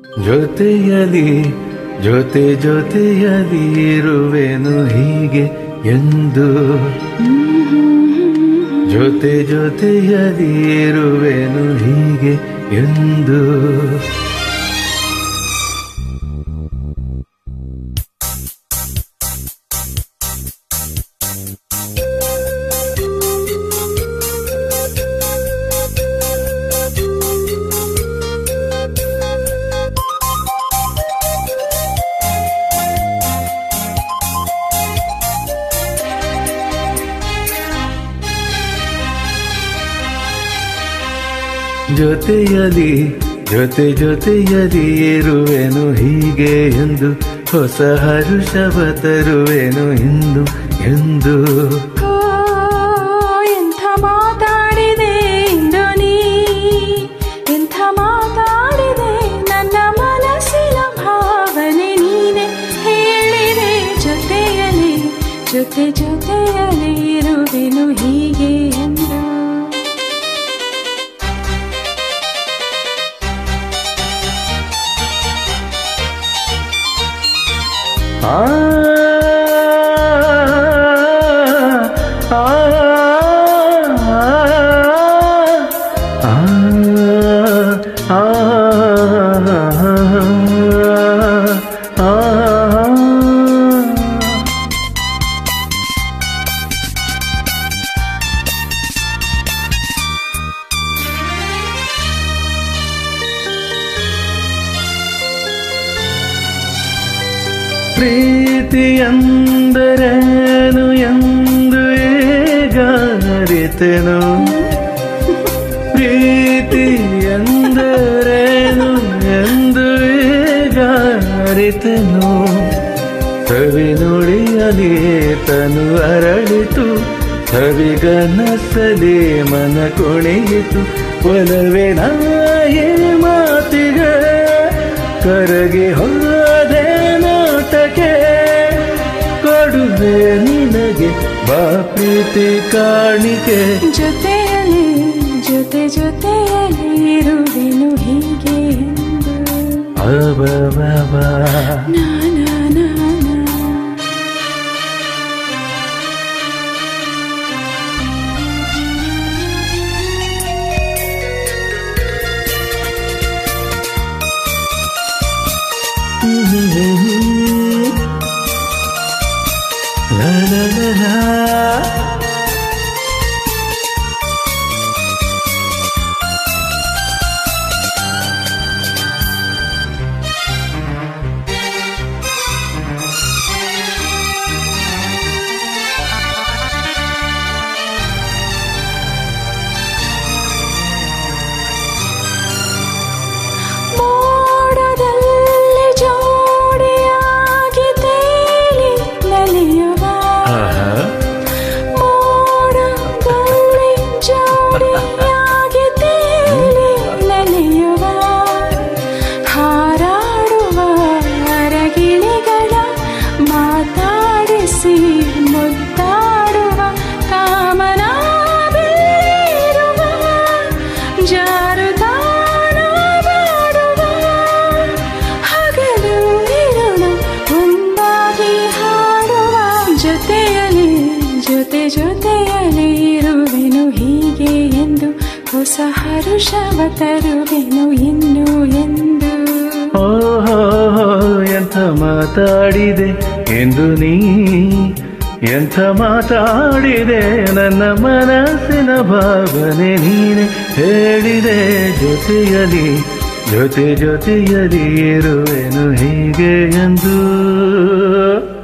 ಜೊತೆಯಲಿ ಜೊತೆ ಜೊತೆಯಲಿ ಇರುವೆನು ಹೀಗೆ ಎಂದು ಜೊತೆ ಜೊತೆಯಲಿ ಇರುವೆನು ಹೀಗೆ ಎಂದು ಜೊತೆಯಲಿ ಜೊತೆ ಜೊತೆಯಲಿ ಇರುವೆನು ಹೀಗೆ ಎಂದು ಹೊಸ ಹರುಷವ ತರುವೆನು ಇಂದು ಎಂದು ಓ, ಎಂಥ ಮಾತಾಡಿದೆ ಇಂದು ನೀ ಎಂಥ ಮಾತಾಡಿದೆ ನನ್ನ ಮನಸ್ಸಿನ ಭಾವನೆ ನೀನೆ ಹೇಳಿದೆ ಜೊತೆಯಲ್ಲಿ ಜೊತೆ ಜೊತೆಯಲ್ಲಿ ಇರುವೆನು ಹೀಗೆ ಎಂದು ಆ ಆ ಆ ಆ ಆ ಪ್ರೀತಿಯಂದರೇನು ಎಂದು ಈಗ ಅರಿತೆನು ಪ್ರೀತಿಯಂದರೇನು ಎಂದು ಈಗ ಅರಿತೆನು ಕವಿ ನುಡಿಯಲಿ ತನು ಅರಳಿತು ಕವಿಗನಸಲಿ ಮನ ಕುಣಿಯಿತು ಒಲವೇ ನಾಯೇ ಮಾತಿಗೆ ಕರಗಿ ಹೋದೆ ನೋಟಕ್ಕೆ ಕೊಡುವೆ ನಿನಗೆ ಬಾ ಪ್ರೀತಿ ಕಾಣಿಕೆ ಜೊತೆಯಲ್ಲಿ ಜೊತೆ ಜೊತೆಯಲ್ಲಿ ಇರುವೆನು ಹೀಗೆ ಎಂದು ಅಬಬಬ. ನಾ ನಾ ನಾ ನಾ. La la la la. ಮೋಡದಲ್ಲಿ ಜೋಡಿಯಾಗಿ ತೇಲಿ ನಲಿಯುವ ಆಹಾ. ಮೋಡದಲ್ಲಿ ಜೋಡಿಯಾಗಿ ತೇಲಿ ನಲಿಯುವ ಹಾರಾಡುವ ಅರಗಿಳಿಗಳ ಮಾತಾಡಿಸಿ ಮುದ್ದಾಡುವ ಕಾಮನ ಬೀರುವ ಜಾರುದಾಣ ಮಾಡುವ ಹಗಲು ಇರುಳು ಒಂದಾಗಿ ಹಾಡುವ ಜೊತೆಯಲ್ಲಿ ಜೊತೆ ಜೊತೆಯಲ್ಲಿ ಇರುವೆನು ಹೀಗೆ ಎಂದು ಹೊಸ ಹರುಷವ ತರುವೆನು ಇನ್ನು ಎಂದು ಓಹೋ ಎಂಥ ಮಾತಾಡಿದೆ ಎಂದು ನೀ ಎಂಥ ಮಾತಾಡಿದೆ ನನ್ನ ಮನಸ್ಸಿನ ಭಾವನೆ ನೀನೆ ಹೇಳಿದೆ ಜೊತೆಯಲಿ ಜೊತೆ ಜೊತೆಯಲಿ ಇರುವೆನು ಹೀಗೆ ಎಂದು